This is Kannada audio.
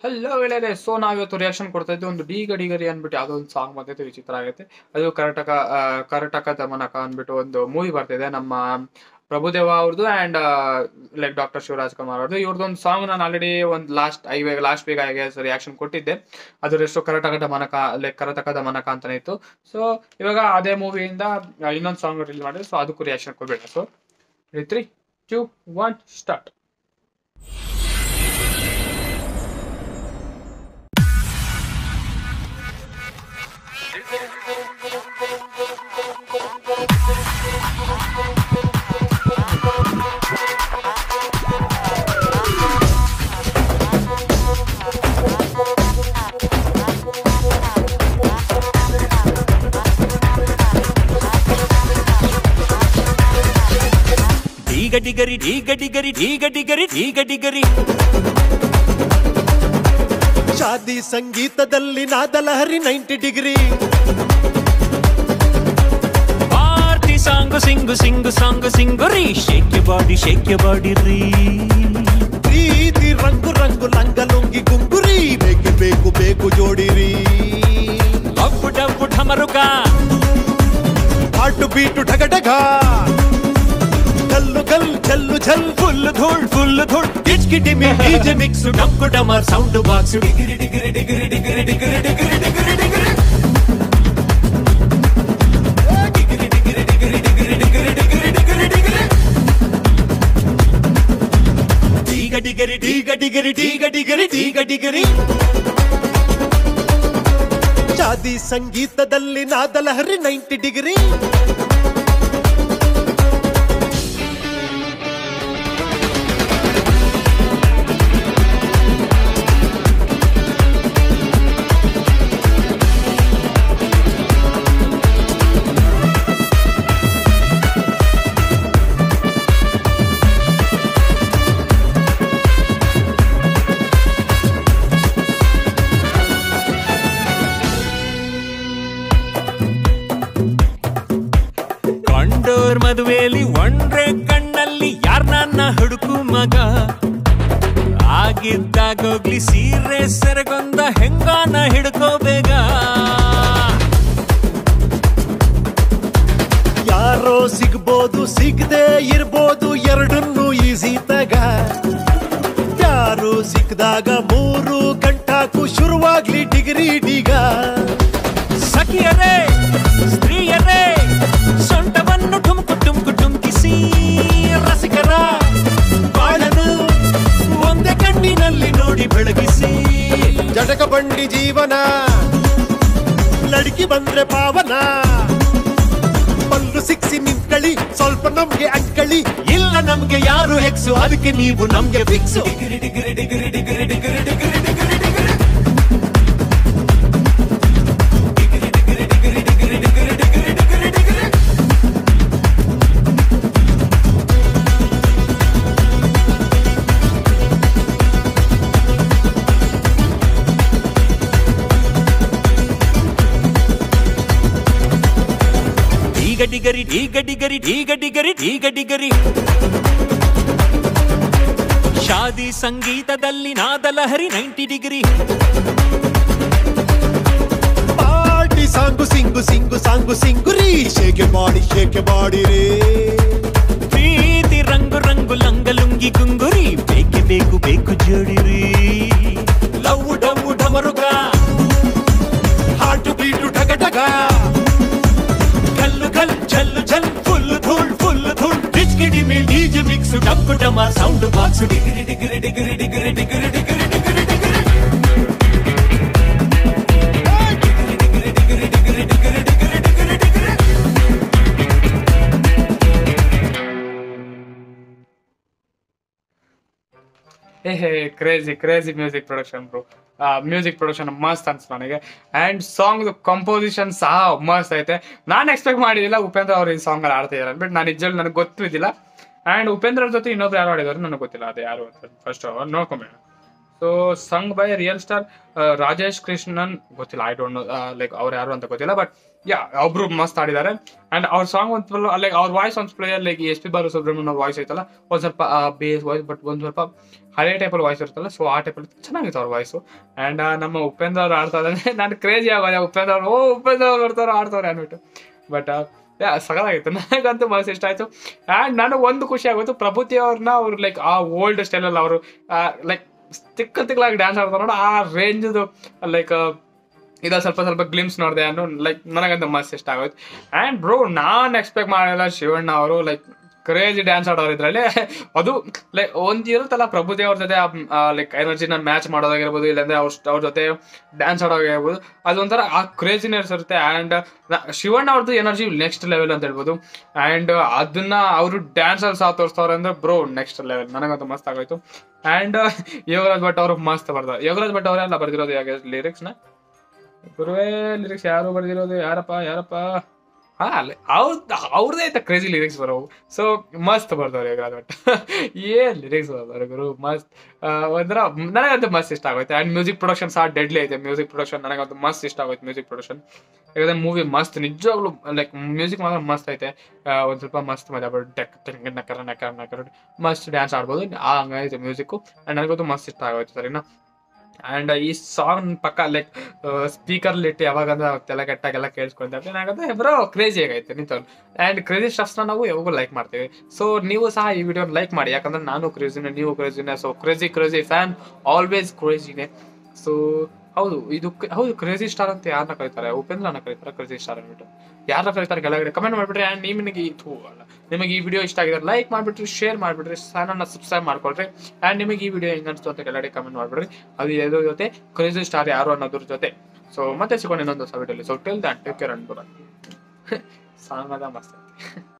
ಹಲೋ ಗೆಳೆಯರೆ ಸೊ ನಾವಿವತ್ತು ರಿಯಾಕ್ಷನ್ ಕೊಡ್ತಾ ಇದ್ವಿ ಒಂದು ಡಿ ಗಡಿಗರಿ ಅಂದ್ಬಿಟ್ಟು ಯಾವುದೋ ಒಂದು ಸಾಂಗ್ ಬಂದೈತೆ ವಿಚಿತ್ರ ಆಗೈತೆ ಅದು ಕರ್ನಾಟಕ ಆ, ಕರ್ನಾಟಕ ದಮನಕ ಅಂದ್ಬಿಟ್ಟು ಒಂದು ಮೂವಿ ಬರ್ತಿದೆ ನಮ್ಮ ಪ್ರಭುದೇವ ಅವ್ರದ್ದು and like doctor Shivaraj Kumar ಅವ್ರದ್ದು ಇವ್ರದ್ದೊಂದು ಸಾಂಗ್ ನಾನು ಆಲ್ರೆಡಿ ಒಂದು ಲಾಸ್ಟ್ ಐ ಲಾಸ್ಟ್ ವೀಕ್ ಆಗಿ ರಿಯಾಕ್ಷನ್ ಕೊಟ್ಟಿದ್ದೆ ಅದ್ರ ಹೆಸರು ಕರ್ನಾಟಕ ದಮನಕ ಲೈಕ್ ಕರ್ನಾಟಕ ದಮನಕ ಅಂತಾನೆ ಇತ್ತು ಸೊ ಇವಾಗ ಅದೇ ಮೂವಿಯಿಂದ ಇನ್ನೊಂದು ಸಾಂಗ್ ರಿಲೀಸ್ ಮಾಡಿದ್ರೆ ಸೊ ಅದಕ್ಕೂ ರಿಯಾಕ್ಷನ್ ಕೊಡ್ಬೇಡ so three two one start ಢೀಗ ಡಿಗರಿ ಢೀಗ ಡಿಗರಿ ಢೀಗ ಡಿಗರಿ ಢೀಗ ಡಿಗರಿ ಶಾದಿ ಸಂಗೀತದಲ್ಲಿ ನಾದಲಹರಿ ninety degree party song sing sing song sing ರೀ ಶೇಕ್ ಬಾಡಿ ಶೇಕ್ ಬಾಡಿ ರೀ ಪ್ರೀತಿ ರಂಗು ರಂಗು ಲಂಗ ಲುಂಗಿ ಗುಂಗುರಿ ಬೇಕೆ ಬೇಕು ಬೇಕು ಜೋಡಿರಿ ಅಬ್ಬು ಡಬ್ಬು ಢಮರುಕ ಹಾಟು ಬೀಟು ಢಗ ಢಗ ಕಲ್ಲು ಕಲ್ ಛಲ್ಲು ಛಲ್ ಫುಲ್ ಧೂಳ್ ಫುಲ್ ಧೂಳ್ ಡಿಚ್ಕಿ ಡಿಮಿ ಡಿಜೆ ಮಿಕ್ಸ್ ಡಂಕು ಡಮರ್ sound box degree degree degree degree degree degree degree degree degree degree degree degree degree degree degree degree ಢೀಗ ಡಿಗರಿ ಢೀಗ ಡಿಗರಿ ಢೀಗ ಡಿಗರಿ ಢೀಗ ಡಿಗರಿ ಶಾದಿ ಸಂಗೀತದಲ್ಲಿ ನಾದಲಹರಿ ನೈಂಟಿ ಡಿಗ್ರಿ ಕಂಡೋರ್ ಮದುವೆಯಲ್ಲಿ ಒಂಡ್ರೆ ಕಣ್ಣಲ್ಲಿ ಯಾರ್ ನನ್ನ ಹುಡುಕು ಮಗ ಆಗಿದ್ದಾಗೋಗ್ಲಿ ಸೀರೆ ಸೆರಗೊಂದ ಹೆಂಗಾನ ಹಿಡ್ಕೋ ಬೇಗ ಯಾರೋ ಸಿಗ್ಬೋದು ಸಿಗದೆ ಇರ್ಬೋದು ಎರಡನ್ನೂ ಈಸಿ ತಗ ಯಾರು ಸಿಕ್ಕಿದಾಗ ಮೂರು ಗಂಟಾಕು ಶುರುವಾಗ್ಲಿ ಡಿಗ್ರಿ ಡಿಗ ಸಖಿಯರೇ ಸ್ತ್ರೀಯರೇ ಸೊಂಟವನ್ನು ಠುಮ್ಕು ಟುಮ್ಕು ಟುಮ್ಕಿಸಿ ರಸಿಕರ ಬಾಳನು ಒಂದೇ ಕಣ್ಣಿನಲ್ಲಿ ನೋಡಿ ಬೆಳಗಿಸಿ ಜಟಕ ಬಂಡಿ ಜೀವನ ಲಡ್ಕಿ ಬಂದ್ರೆ ಪಾವನ ಪಲ್ಲು ಸಿಕ್ಸಿ ನಿಂತ್ಕಳಿ ಸ್ವಲ್ಪ ನಮ್ಗೆ ಅಂಕಳಿ ಇಲ್ಲ ನಮ್ಗೆ ಯಾರು ಹೆಕ್ಸು ಅದಕ್ಕೆ ನೀವು ನಮ್ಗೆ fix degree degree degree degree degree degree degree degree ಢೀಗ ಡಿಗರಿ ಢೀಗ ಡಿಗರಿ ಢೀಗ ಡಿಗರಿ ಢೀಗ ಡಿಗರಿ ಶಾದಿ ಸಂಗೀತದಲ್ಲಿ ನಾದಲಹರಿ ninety degree party song sing sing song ಸಿಂಗುರಿ ಶೇಕೆ ಮಾಡಿ ಶೇಕೆ ಮಾಡಿರಿ ಪ್ರೀತಿ ರಂಗು ರಂಗು ಲಂಗಲುಂಗಿ ಗುಂಗುರಿ ಬೇಕೆ ಬೇಕು ಬೇಕು ಜೋಡಿರಿ ಲವ್ ಡವ್ ಢಮರುಗ ಹಾಟು ಬೀಟು ಢಗ ಢಗ ಕಲ್ಲು ಕಲ್ ಛಲ್ಲು ಛಲ್ ಫುಲ್ ಧೂಳ್ ಫುಲ್ ಧೂಳ್ ಡಿಚ್ಕಿ ಡಿಮಿ ಡಿಜೆ ಮಿಕ್ಸ್ ಡಂಕು ಡಮ sound box degree degree degree degree degree degree degree degree ಏ crazy crazy music production bro music production ಮಸ್ತ್ ಅನ್ಸ್ತು ನನಗೆ ಅಂಡ್ ಸಾಂಗ್ ಕಂಪೋಸಿಷನ್ ಸಹ ಮಸ್ತ್ ಐತೆ ನಾನು ಎಕ್ಸ್ಪೆಕ್ಟ್ ಮಾಡಿದಿಲ್ಲ ಉಪೇಂದ್ರ ಅವ್ರು ಈ ಸಾಂಗ್ ಅಲ್ಲಿ ಆಡ್ತಾ ಇದ್ದಾರೆ ಬಟ್ ನಾನು ನಿಜವಾಗ್ಲೂ ನನಗೆ ಗೊತ್ತಿದ್ದಿಲ್ಲ ಅಂಡ್ ಉಪೇಂದ್ರ ಅವ್ರ ಜೊತೆ ಇನ್ನೊಬ್ರು ಯಾರು ಆಡಿದಾರೆ ನನಗೆ ಗೊತ್ತಿಲ್ಲ ಅದು ಯಾರು ಅಂತ ಫಸ್ಟ್ ನೋಡ್ಕೊಂಬೇಡ so song by real star Rajesh Krishnan ಗೊತ್ತಿಲ್ಲ ಐ ಡೋಂಟ್ ನೋ ಲೈಕ್ ಅವ್ರು ಯಾರು ಅಂತ ಗೊತ್ತಿಲ್ಲ ಬಟ್ ಯಾ ಒಬ್ರು ಮಸ್ತ್ ಆಡಿದ್ದಾರೆ ಅಂಡ್ ಅವ್ರ ಸಾಂಗ್ ಒಂದು ಲೈಕ್ ಅವ್ರ ವಾಯ್ಸ್ ಒಂದು play like S P Balu Subrahmanya voice ಐತಲ್ಲ ಒಂದು ಸ್ವಲ್ಪ ಬೇಸ್ ವಾಯ್ಸ್ ಬಟ್ ಒಂದು ಸ್ವಲ್ಪ ಹಳೆ ಟೈಪಲ್ಲಿ ವಾಯ್ಸ್ ಇರುತ್ತಲ್ಲ ಸೊ ಆ ಟೈಪಲ್ಲಿ ಚೆನ್ನಾಗಿತ್ತು ಅವ್ರ ವಾಯ್ಸು ಅಂಡ್ ನಮ್ಮ ಉಪೇಂದ್ರ ಅವ್ರು ಆಡ್ತಾ ಇದ್ದಾರೆ ನಾನು ಕ್ರೇಜಿ ಆಗೋದೆ ಉಪೇಂದ್ರ ಅವ್ರು ಓ ಉಪೇಂದ್ರ ಅವ್ರು ಬರ್ತಾರೆ ಆಡ್ತಾರೆ ಅಂದ್ಬಿಟ್ಟು ಬಟ್ ಯಾ ಸಗಲಾಗಿತ್ತು ನನಗಂತೂ ಮಸ್ತ್ ಇಷ್ಟ ಆಯ್ತು ಆ್ಯಂಡ್ ನನಗೆ ಒಂದು ಖುಷಿ ಆಗೋಯ್ತು ಪ್ರಭುತಿ ಅವ್ರನ್ನ ಅವ್ರು ಲೈಕ್ ಆ ಓಲ್ಡ್ ಸ್ಟೈಲಲ್ಲಿ ಅವರು ಲೈಕ್ ತಿಕ್ಕ ತಿಕ್ಕಲಾಗಿ ಡ್ಯಾನ್ಸ್ ಆಡ್ತಾರೆ ನೋಡು ಆ ರೇಂಜ್ದು ಲೈಕ್ ಇದ ಸ್ವಲ್ಪ ಸ್ವಲ್ಪ ಗ್ಲಿಮ್ಸ್ ನೋಡಿದೆ ಅನ್ನೋ ಲೈಕ್ ನನಗಂತ ಮಸ್ತ್ ಇಷ್ಟ ಆಗೋಯ್ತು ಆ್ಯಂಡ್ ಬ್ರೋ ನಾನು ಎಕ್ಸ್ಪೆಕ್ಟ್ ಮಾಡಿಲ್ಲ ಶಿವಣ್ಣ ಅವರು ಲೈಕ್ ಕ್ರೇಜಿ ಡ್ಯಾನ್ಸ್ ಆಡೋರು ಇದ್ರಲ್ಲಿ ಅದು ಲೈಕ್ ಒಂದು ಇರುತ್ತಲ್ಲ ಪ್ರಭುದೇವ್ ಅವ್ರ ಜೊತೆ ಲೈಕ್ ಎನರ್ಜಿನ ಮ್ಯಾಚ್ ಮಾಡೋದಾಗಿರ್ಬೋದು ಇಲ್ಲಾಂದ್ರೆ ಅವ್ರ ಅವ್ರ ಜೊತೆ ಡ್ಯಾನ್ಸ್ ಆಡೋದಾಗಿರ್ಬೋದು ಅದೊಂಥರ ಆ ಕ್ರೇಜಿನೆಸ್ ಇರುತ್ತೆ ಆ್ಯಂಡ್ ಶಿವಣ್ಣ ಅವ್ರದ್ದು ಎನರ್ಜಿ ನೆಕ್ಸ್ಟ್ ಲೆವೆಲ್ ಅಂತ ಹೇಳ್ಬೋದು ಆ್ಯಂಡ್ ಅದನ್ನ ಅವರು ಡ್ಯಾನ್ಸಲ್ಲಿ ಸಹ ತೋರಿಸ್ತವ್ರೆ ಅಂದ್ರೆ ಬ್ರೋ ನೆಕ್ಸ್ಟ್ ಲೆವೆಲ್ ನನಗಂತೂ ಮಸ್ತ್ ಆಗೋಯ್ತು ಆ್ಯಂಡ್ ಯೋಗರಾಜ್ ಭಟ್ ಅವರು ಮಸ್ತ್ ಬರ್ತಾರೆ ಯೋಗರಾಜ್ ಭಟ್ ಅವರೆಲ್ಲ ಬರ್ದಿರೋದು ಯಾಕೆ ಲಿರಿಕ್ಸ್ನ ಗುರುವೇ ಲಿರಿಕ್ಸ್ ಯಾರು ಬರ್ದಿರೋದು ಯಾರಪ್ಪ ಯಾರಪ್ಪ ಹಾ ಅಲ್ಲೇ ಅವ್ರದ್ದು ಅವ್ರದ್ದೇ ಆಯ್ತಾ ಕ್ರೇಜಿ ಲಿರಿಕ್ಸ್ ಬರೋವು ಸೊ ಮಸ್ತ್ ಬರ್ದವ್ರು ಯೋಗರಾಜ್ ಭಟ್ ಏನ್ ಲಿರಿಕ್ಸ್ ಬರ್ತಾರೆ ಗುರು ಮಸ್ತ್ ಆ, ಒಂಥರ ನನಗಂತೂ ಮಸ್ತ್ ಇಷ್ಟ ಆಗೋಯ್ತು ಆ್ಯಂಡ್ ಮ್ಯೂಸಿಕ್ ಪ್ರೊಡಕ್ಷನ್ ಸಹ ಡೆಡ್ಲಿ ಐತೆ ಮ್ಯೂಸಿಕ್ ಪ್ರೊಡಕ್ಷನ್ ನನಗಂತೂ ಮಸ್ತ್ ಇಷ್ಟ ಆಗೋಯ್ತು ಮ್ಯೂಸಿಕ್ ಪ್ರೊಡಕ್ಷನ್ ಯಾಕಂದ್ರೆ ಮೂವಿ ಮಸ್ತ್ ನಿಜವಾಗ್ಲೂ ಲೈಕ್ ಮ್ಯೂಸಿಕ್ ಮಾತ್ರ ಮಸ್ತ್ ಐತೆ ಆ, ಒಂದ್ ಸ್ವಲ್ಪ ಮಸ್ತ್ ಮಜಾ ಬರ್ ಟೆಕ್ ಟೆಂಗ್ ನಕರ ನಕರ ನಕರ ಮಸ್ತ್ ಡ್ಯಾನ್ಸ್ ಆಡ್ಬೋದು ಆ ಹಂಗೈತೆ ಮ್ಯೂಸಿಕ್ಕು ಆ್ಯಂಡ್ ನನಗಂತೂ ಮಸ್ತ್ ಇಷ್ಟ ಆಗೋಯ್ತು ಸರಿನಾ ಆ್ಯಂಡ್ ಈ ಸಾಂಗ್ ಪಕ್ಕ ಲೈಕ್ ಸ್ಪೀಕರ್ ಇಟ್ಟು ಯಾವಾಗಂದ್ರೆ ತಲೆ ಕೆಟ್ಟಾಗೆಲ್ಲ ಕೇಳಿಸ್ಕೊಂತಾರೆ ಏನಾಗುತ್ತೆ ಬ್ರೋ ಕ್ರೇಜಿ ಆಗೈತೆ ನಿಂತವ್ರು ಆ್ಯಂಡ್ ಕ್ರೇಜಿ ಸ್ಟಫ್ಸ್ನ ನಾವು ಯಾವಾಗೂ ಲೈಕ್ ಮಾಡ್ತೀವಿ ಸೊ ನೀವು ಸಹ ಈ ವಿಡಿಯೋ ಲೈಕ್ ಮಾಡಿ ಯಾಕಂದ್ರೆ ನಾನು ಕ್ರೇಜಿನೇ ನೀವು ಕ್ರೇಜಿನೇ so crazy crazy fan always ಕ್ರೇಜಿನೇ ಸೊ ಹೌದು ಇದು ಕ- ಹೌದು ಕ್ರೇಜಿ ಸ್ಟಾರ್ ಅಂತ ಯಾರನ್ನ ಕರೀತಾರೆ ಉಪೇಂದ್ರನ ಕರೀತಾರೆ ಕ್ರೇಜಿ ಸ್ಟಾರ್ ಅಂದ್ಬಿಟ್ಟು ಯಾರನ್ನ ಕರೀತಾರೆ ಕೆಳಗಡೆ ಕಮೆಂಟ್ ಮಾಡ್ಬಿಟ್ರಿ ಆ್ಯಂಡ್ ನಿಮಗೆ ಥೂ ಅಲ್ಲ ನಿಮಗೆ ಈ ವಿಡಿಯೋ ಇಷ್ಟ ಆಗಿದೆ ಲೈಕ್ ಮಾಡ್ಬಿಟ್ರಿ ಶೇರ್ ಮಾಡ್ಬಿಟ್ರಿ ಚಾನಲ್ನ ಸಬ್ಸ್ಕ್ರೈಬ್ ಮಾಡ್ಕೊಳ್ರಿ ಆ್ಯಂಡ್ ನಿಮಗೆ ಈ ವಿಡಿಯೋ ಹೆಂಗ್ ಅನ್ಸ್ತು ಅಂತ ಕೆಳಗಡೆ ಕಮೆಂಟ್ ಮಾಡ್ಬಿಡ್ರಿ ಅದು ಎದ್ರ ಜೊತೆ ಕ್ರೇಜಿ ಸ್ಟಾರ್ ಯಾರು ಅನ್ನೋದ್ರ ಜೊತೆ ಸೊ ಮತ್ತೆ ಸಿಗೋಣ ಇನ್ನೊಂದು ಹೊಸ ವಿಡಿಯೋಲಿ so till that take care and song ಅದ ಮಸ್ತ್ ಐತಿ